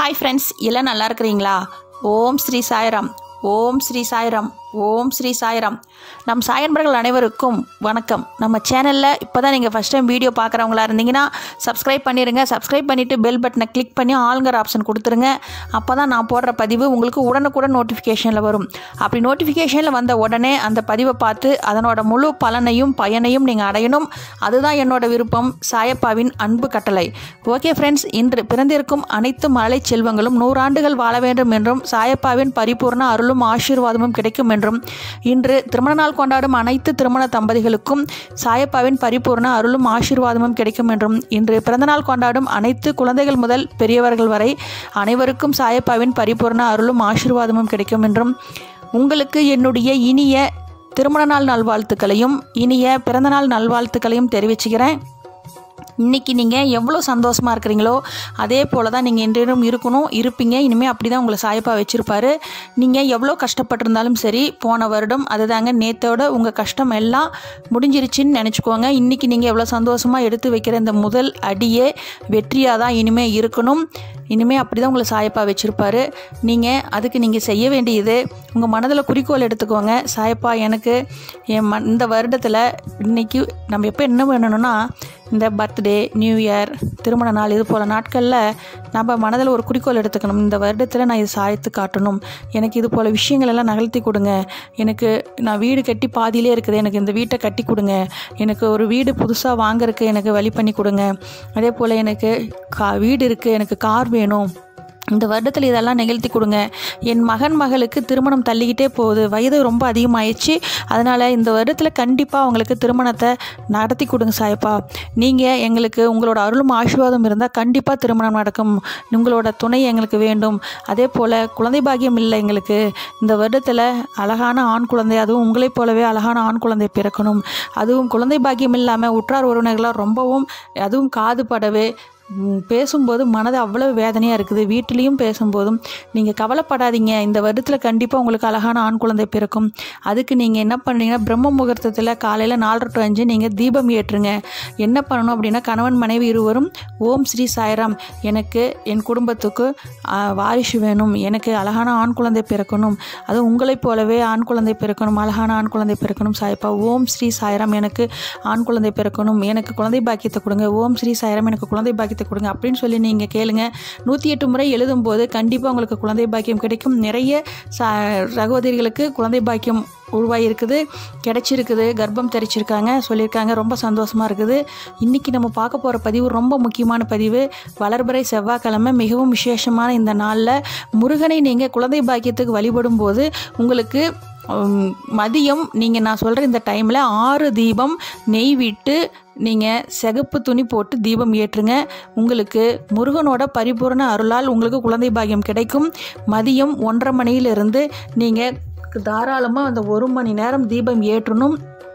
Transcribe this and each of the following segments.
hi friends எல்லாம் நல்லா இருக்கிறீங்களா ஓம் ஸ்ரீ சாய்ராம் ஓம் ஸ்ரீ சாய்ராம் ஓம் ஸ்ரீ சாய்ராம் நம் சாயன்பர்கள் அனைவருக்கும் வணக்கம் நம்ம சேனலில் இப்போ தான் நீங்கள் ஃபஸ்ட் டைம் வீடியோ பார்க்குறவங்களா இருந்தீங்கன்னா சப்ஸ்கிரைப் பண்ணிடுங்க சப்ஸ்கிரைப் பண்ணிவிட்டு பெல் பட்டனை கிளிக் பண்ணி ஆளுங்கிற ஆப்ஷன் கொடுத்துருங்க அப்போ தான் நான் போடுற பதிவு உங்களுக்கு உடனுக்குடன் நோட்டிஃபிகேஷனில் வரும் அப்படி நோட்டிஃபிகேஷனில் வந்த உடனே அந்த பதிவை பார்த்து அதனோட முழு பலனையும் பயனையும் நீங்கள் அடையணும் அதுதான் என்னோட விருப்பம் சாயப்பாவின் அன்பு கட்டளை ஓகே ஃப்ரெண்ட்ஸ் இன்று பிறந்திருக்கும் அனைத்து மழை செல்வங்களும் நூறாண்டுகள் வாழ வேண்டும் என்றும் சாயப்பாவின் பரிபூர்ண அருளும் ஆசீர்வாதமும் கிடைக்கும் என்றும் இன்று திருமண நாள் கொண்டாடும் அனைத்து திருமண தம்பதிகளுக்கும் சாயப்பாவின் பரிபூர்ண அருளும் ஆசீர்வாதமும் கிடைக்கும் என்றும் இன்று பிறந்தநாள் கொண்டாடும் அனைத்து குழந்தைகள் முதல் பெரியவர்கள் வரை அனைவருக்கும் சாயப்பாவின் பரிபூர்ண அருளும் ஆசீர்வாதமும் கிடைக்கும் என்றும் உங்களுக்கு என்னுடைய இனிய திருமண நாள் நல்வாழ்த்துக்களையும் இனிய பிறந்தநாள் நல்வாழ்த்துக்களையும் தெரிவிச்சுக்கிறேன் இன்றைக்கி நீங்கள் எவ்வளோ சந்தோஷமாக இருக்கிறீங்களோ அதே போல் தான் நீங்கள் இன்றையும் இருக்கணும் இருப்பீங்க இனிமேல் அப்படி தான் உங்களை சாயப்பா வச்சுருப்பாரு நீங்கள் எவ்வளோ கஷ்டப்பட்டிருந்தாலும் சரி போன வருடம் அதுதாங்க நேத்தோட உங்கள் கஷ்டம் எல்லாம் முடிஞ்சிருச்சுன்னு நினச்சிக்கோங்க இன்றைக்கி நீங்கள் எவ்வளோ சந்தோஷமாக எடுத்து வைக்கிற இந்த முதல் அடியே வெற்றியாக தான் இனிமேல் இருக்கணும் இனிமேல் அப்படி தான் உங்களை சாயப்பா வச்சுருப்பாரு நீங்கள் அதுக்கு நீங்கள் செய்ய வேண்டியது உங்கள் மனதில் குறிக்கோள் எடுத்துக்கோங்க சாயப்பா எனக்கு என் ம இந்த வருடத்தில் இன்றைக்கி நம்ம எப்போ என்ன பண்ணணும்னா இந்த பர்த்டே நியூ இயர் திருமண நாள் இது போல் நாட்களில் நம்ம மனதில் ஒரு குறிக்கோள் எடுத்துக்கணும் இந்த வருடத்தில் நான் இது சாய்த்து காட்டணும் எனக்கு இது போல் விஷயங்கள் எல்லாம் நகர்த்தி கொடுங்க எனக்கு நான் வீடு கட்டி பாதியிலே இருக்குது எனக்கு இந்த வீட்டை கட்டி கொடுங்க எனக்கு ஒரு வீடு புதுசாக வாங்குறதுக்கு எனக்கு வழி பண்ணி கொடுங்க அதே போல் எனக்கு கா வீடு இருக்குது எனக்கு கார் வேணும் இந்த வருடத்தில் இதெல்லாம் நிகழ்த்தி கொடுங்க என் மகன் மகளுக்கு திருமணம் தள்ளிக்கிட்டே போகுது வயது ரொம்ப அதிகமாயிடுச்சு அதனால் இந்த வருடத்தில் கண்டிப்பாக அவங்களுக்கு திருமணத்தை நடத்தி கொடுங்க சாயப்பா நீங்கள் எங்களுக்கு உங்களோட அருளும் ஆசீர்வாதம் இருந்தால் கண்டிப்பாக திருமணம் நடக்கும் உங்களோட துணை எங்களுக்கு வேண்டும் அதே போல் குழந்தை பாக்கியம் இல்லை எங்களுக்கு இந்த வருடத்தில் அழகான ஆண் குழந்தை அதுவும் உங்களைப் போலவே அழகான ஆண் குழந்தை பிறக்கணும் அதுவும் குழந்தை பாக்கியம் இல்லாமல் உற்றார் உறவினர்களாக ரொம்பவும் அதுவும் காதுபடவே ம், பேசும்போது மனது அவ்வளோ வேதனையாக இருக்குது வீட்டிலையும் பேசும்போதும் நீங்கள் கவலைப்படாதீங்க இந்த வருடத்தில் கண்டிப்பாக உங்களுக்கு அழகான ஆண் குழந்தை பிறக்கும் அதுக்கு நீங்கள் என்ன பண்ணுறீங்கன்னா பிரம்ம முகூர்த்தத்தில் காலையில் நாலரை டு அஞ்சு நீங்கள் தீபம் ஏற்றுங்க என்ன பண்ணணும் அப்படின்னா கணவன் மனைவி இருவரும் ஓம் ஸ்ரீ சாய்ராம் எனக்கு என் குடும்பத்துக்கு ஆ, வாரிசு வேணும் எனக்கு அழகான ஆண் குழந்தை பிறக்கணும் அதுவும் உங்களைப் போலவே ஆண் குழந்தை பிறக்கணும் அழகான ஆண் குழந்தை பிறக்கணும் சாய்ப்பா ஓம் ஸ்ரீ சாய்ராம் எனக்கு ஆண் குழந்தை பிறக்கணும் எனக்கு குழந்தை பாக்கியத்தை கொடுங்க ஓம் ஸ்ரீ சாய்ராம் எனக்கு குழந்தை பாக்கியத்தை கொடுங்க அப்படின்னு சொல்லி நீங்கள் கேளுங்க நூற்றி எட்டு முறை எழுதும்போது கண்டிப்பாக உங்களுக்கு குழந்தை பாக்கியம் கிடைக்கும் நிறைய ச சகோதரிகளுக்கு குழந்தை பாக்கியம் உருவாகியிருக்குது கிடைச்சிருக்குது கர்ப்பம் தெரிச்சிருக்காங்க சொல்லியிருக்காங்க ரொம்ப சந்தோஷமாக இருக்குது இன்றைக்கி நம்ம பார்க்க போகிற பதிவு ரொம்ப முக்கியமான பதிவு வளர்பிறை செவ்வாய்க்கிழமை மிகவும் விசேஷமான இந்த நாளில் முருகனை நீங்கள் குழந்தை பாக்கியத்துக்கு வழிபடும் போது உங்களுக்கு உம், மதியம் நீங்கள் நான் சொல்கிற இந்த டைமில் ஆறு தீபம் நெய் விட்டு நீங்கள் சிகப்பு துணி போட்டு தீபம் ஏற்றுங்க உங்களுக்கு முருகனோட பரிபூரண அருளால் உங்களுக்கு குழந்தை பாக்கியம் கிடைக்கும் மதியம் ஒன்றரை மணியிலிருந்து நீங்கள் தாராளமாக அந்த ஒரு மணி நேரம் தீபம் ஏற்றணும்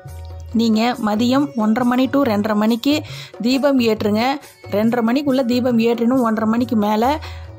நீங்கள் மதியம் ஒன்றரை மணி டு ரெண்டரை மணிக்கு தீபம் ஏற்றுங்க ரெண்டரை மணிக்குள்ளே தீபம் ஏற்றணும் ஒன்றரை மணிக்கு மேலே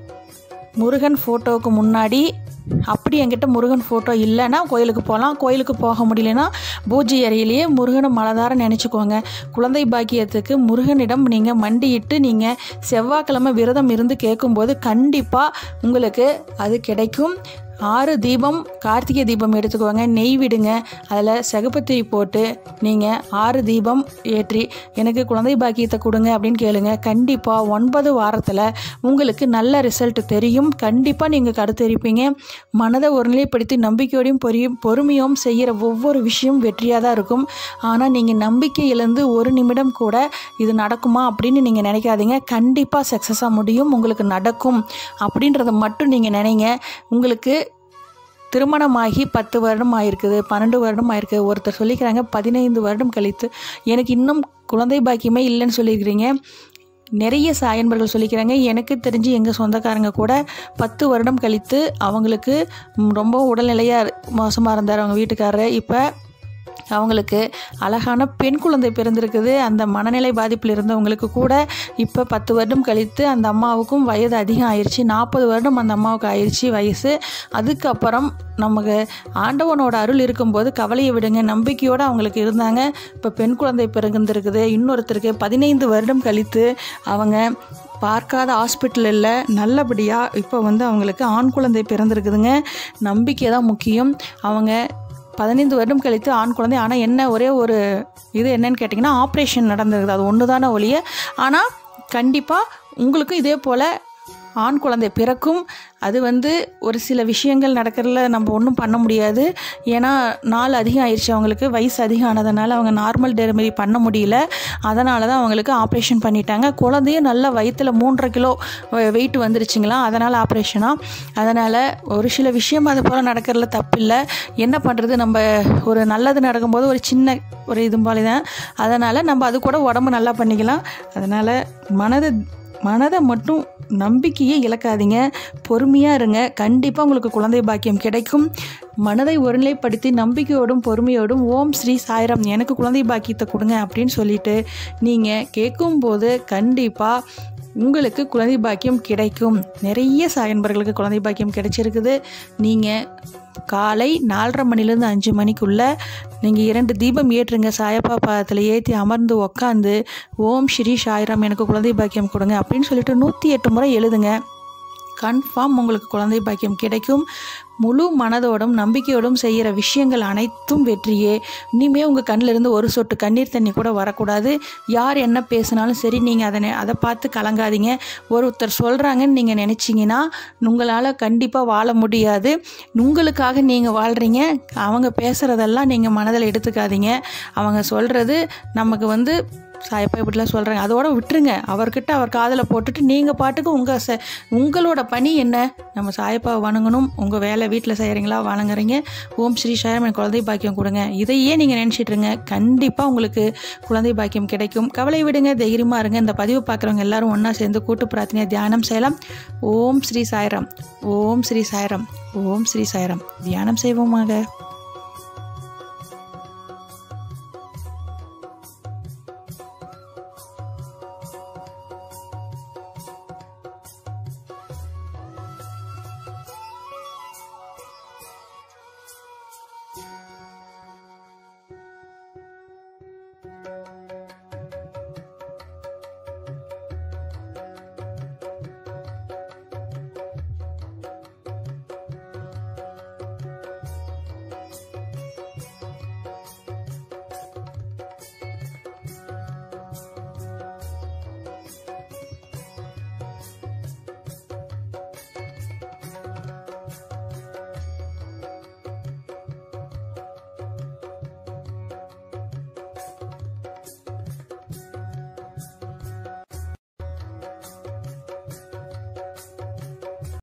முருகன் ஃபோட்டோவுக்கு முன்னாடி அப்படி என்கிட்ட முருகன் ஃபோட்டோ இல்லைன்னா கோயிலுக்கு போகலாம் கோயிலுக்கு போக முடியலன்னா பூஜை அறையிலேயே முருகனை மலதார நினச்சிக்கோங்க குழந்தை பாக்கியத்துக்கு முருகனிடம் நீங்கள் மண்டியிட்டு நீங்கள் செவ்வாய்க்கிழமை விரதம் இருந்து கேட்கும்போது கண்டிப்பாக உங்களுக்கு அது கிடைக்கும் ஆறு தீபம் கார்த்திகை தீபம் எடுத்துக்கோங்க நெய் விடுங்க அதில் சிகப்பத்திரி போட்டு நீங்கள் ஆறு தீபம் ஏற்றி எனக்கு குழந்தை பாக்கியத்தை கொடுங்க அப்படின்னு கேளுங்க கண்டிப்பாக ஒன்பது வாரத்தில் உங்களுக்கு நல்ல ரிசல்ட் தெரியும் கண்டிப்பாக நீங்கள் கருத்தரிப்பீங்க மனதை ஒருநிலைப்படுத்தி நம்பிக்கையோடையும் பொரியும் பொறுமையும் செய்கிற ஒவ்வொரு விஷயம் வெற்றியாக தான் இருக்கும் ஆனால் நீங்கள் நம்பிக்கை இழந்து ஒரு நிமிடம் கூட இது நடக்குமா அப்படின்னு நீங்கள் நினைக்காதீங்க கண்டிப்பாக சக்ஸஸாக முடியும் உங்களுக்கு நடக்கும் அப்படின்றத மட்டும் நீங்கள் நினைங்க உங்களுக்கு திருமணமாகி பத்து வருடம் ஆயிருக்குது பன்னெண்டு வருடம் ஆயிருக்கு ஒருத்தர் சொல்லிக்கிறாங்க பதினைந்து வருடம் கழித்து எனக்கு இன்னும் குழந்தை பாக்கியமே இல்லைன்னு சொல்லியிருக்கிறீங்க நிறைய சாயன்பர்கள் சொல்லிக்கிறாங்க எனக்கு தெரிஞ்சு எங்கள் சொந்தக்காரங்க கூட பத்து வருடம் கழித்து அவங்களுக்கு ம், ரொம்ப உடல்நிலையாக மோசமாக இருந்தார் அவங்க வீட்டுக்காரர் இப்போ அவங்களுக்கு அழகான பெண் குழந்தை பிறந்திருக்குது அந்த மனநிலை பாதிப்பில் இருந்தவங்களுக்கு கூட இப்போ பத்து வருடம் கழித்து அந்த அம்மாவுக்கும் வயது அதிகம் ஆயிடுச்சு நாற்பது வருடம் அந்த அம்மாவுக்கு ஆயிடுச்சு வயசு அதுக்கப்புறம் நமக்கு ஆண்டவனோட அருள் இருக்கும்போது கவலையை விடுங்க நம்பிக்கையோடு அவங்களுக்கு இருந்தாங்க இப்போ பெண் குழந்தை பிறந்திருக்குது இன்னொருத்தருக்கு பதினைந்து வருடம் கழித்து அவங்க பார்க்காத ஹாஸ்பிட்டல் இல்லை நல்லபடியாக இப்போ வந்து அவங்களுக்கு ஆண் குழந்தை பிறந்திருக்குதுங்க நம்பிக்கை தான் முக்கியம் அவங்க பதினைந்து வருடம் கழித்து ஆண் குழந்தை ஆனால் என்ன ஒரே ஒரு இது என்னன்னு கேட்டிங்கன்னா ஆப்ரேஷன் நடந்திருக்குது அது ஒன்று தானே ஒழிய ஆனால் கண்டிப்பாக உங்களுக்கும் இதே போல் ஆண் குழந்தை பிறக்கும் அது வந்து ஒரு சில விஷயங்கள் நடக்கிறதுல நம்ம ஒன்றும் பண்ண முடியாது ஏன்னா நாள் அதிகம் ஆயிடுச்சு அவங்களுக்கு வயசு அதிகம் ஆனதுனால அவங்க நார்மல் டெலிவரி பண்ண முடியல அதனால தான் அவங்களுக்கு ஆப்ரேஷன் பண்ணிட்டாங்க குழந்தையும் நல்ல வயிற்றில் மூன்றரை கிலோ வெயிட் வந்துருச்சுங்களா அதனால் ஆப்ரேஷனாக அதனால் ஒரு சில விஷயம் அது போல் நடக்கிறதுல தப்பில்லை என்ன பண்ணுறது நம்ம ஒரு நல்லது நடக்கும்போது ஒரு சின்ன ஒரு இது போல தான் அதனால் நம்ம அது கூட உடம்பு நல்லா பண்ணிக்கலாம் அதனால் மனதை மனதை மட்டும் நம்பிக்கையே இழக்காதீங்க பொறுமையாக இருங்க கண்டிப்பாக உங்களுக்கு குழந்தை பாக்கியம் கிடைக்கும் மனதை ஒருநிலைப்படுத்தி நம்பிக்கையோடும் பொறுமையோடும் ஓம் ஸ்ரீ சாய்ராம் எனக்கு குழந்தை பாக்கியத்தை கொடுங்க அப்படின்னு சொல்லிட்டு நீங்கள் கேட்கும்போது கண்டிப்பாக உங்களுக்கு குழந்தை பாக்கியம் கிடைக்கும் நிறைய சாயன்பர்களுக்கு குழந்தை பாக்கியம் கிடைச்சிருக்குது நீங்கள் காலை நாலரை மணிலேருந்து அஞ்சு மணிக்குள்ளே நீங்கள் இரண்டு தீபம் ஏற்றுங்க சாயப்பா பாதத்தில் ஏற்றி அமர்ந்து உக்காந்து ஓம் ஸ்ரீ சாய்ராம் எனக்கு குழந்தை பாக்கியம் கொடுங்க அப்படின்னு சொல்லிட்டு நூற்றி எட்டு முறை எழுதுங்க கன்ஃபார்ம் உங்களுக்கு குழந்தை பாக்கியம் கிடைக்கும் முழு மனதோடும் நம்பிக்கையோடும் செய்கிற விஷயங்கள் அனைத்தும் வெற்றியே இனிமே உங்கள் கண்ணிலிருந்து ஒரு சொட்டு கண்ணீர் தண்ணி கூட வரக்கூடாது யார் என்ன பேசினாலும் சரி நீங்கள் அதை அதை பார்த்து கலங்காதீங்க ஒருத்தர் சொல்கிறாங்கன்னு நீங்கள் நினச்சிங்கன்னா உங்களால் கண்டிப்பாக வாழ முடியாது உங்களுக்காக நீங்கள் வாழ்கிறீங்க அவங்க பேசுகிறதெல்லாம் நீங்கள் மனதில் எடுத்துக்காதீங்க அவங்க சொல்கிறது நமக்கு வந்து சாயப்பா இப்படிலாம் சொல்கிறாங்க அதோட விட்டுருங்க அவர்கிட்ட அவர் காதில் போட்டுட்டு நீங்கள் பாட்டுக்கு உங்கள் ச உங்களோட பணி என்ன நம்ம சாயப்பாவை வணங்கணும் உங்கள் வேலை வீட்டில் செய்கிறீங்களா வணங்குறீங்க ஓம் ஸ்ரீ சாயம் எனக்கு குழந்தை பாக்கியம் கொடுங்க இதையே நீங்கள் நினச்சிட்ருங்க கண்டிப்பாக உங்களுக்கு குழந்தை பாக்கியம் கிடைக்கும் கவலை விடுங்க தைரியமாக இருங்க இந்த பதிவு பார்க்குறவங்க எல்லாரும் ஒன்றா சேர்ந்து கூட்டு பிரார்த்தனையை தியானம் செய்யலாம் ஓம் ஸ்ரீ சாய்ராம் ஓம் ஸ்ரீ சாய்ராம் ஓம் ஸ்ரீ சாய்ராம் தியானம் செய்வோமாக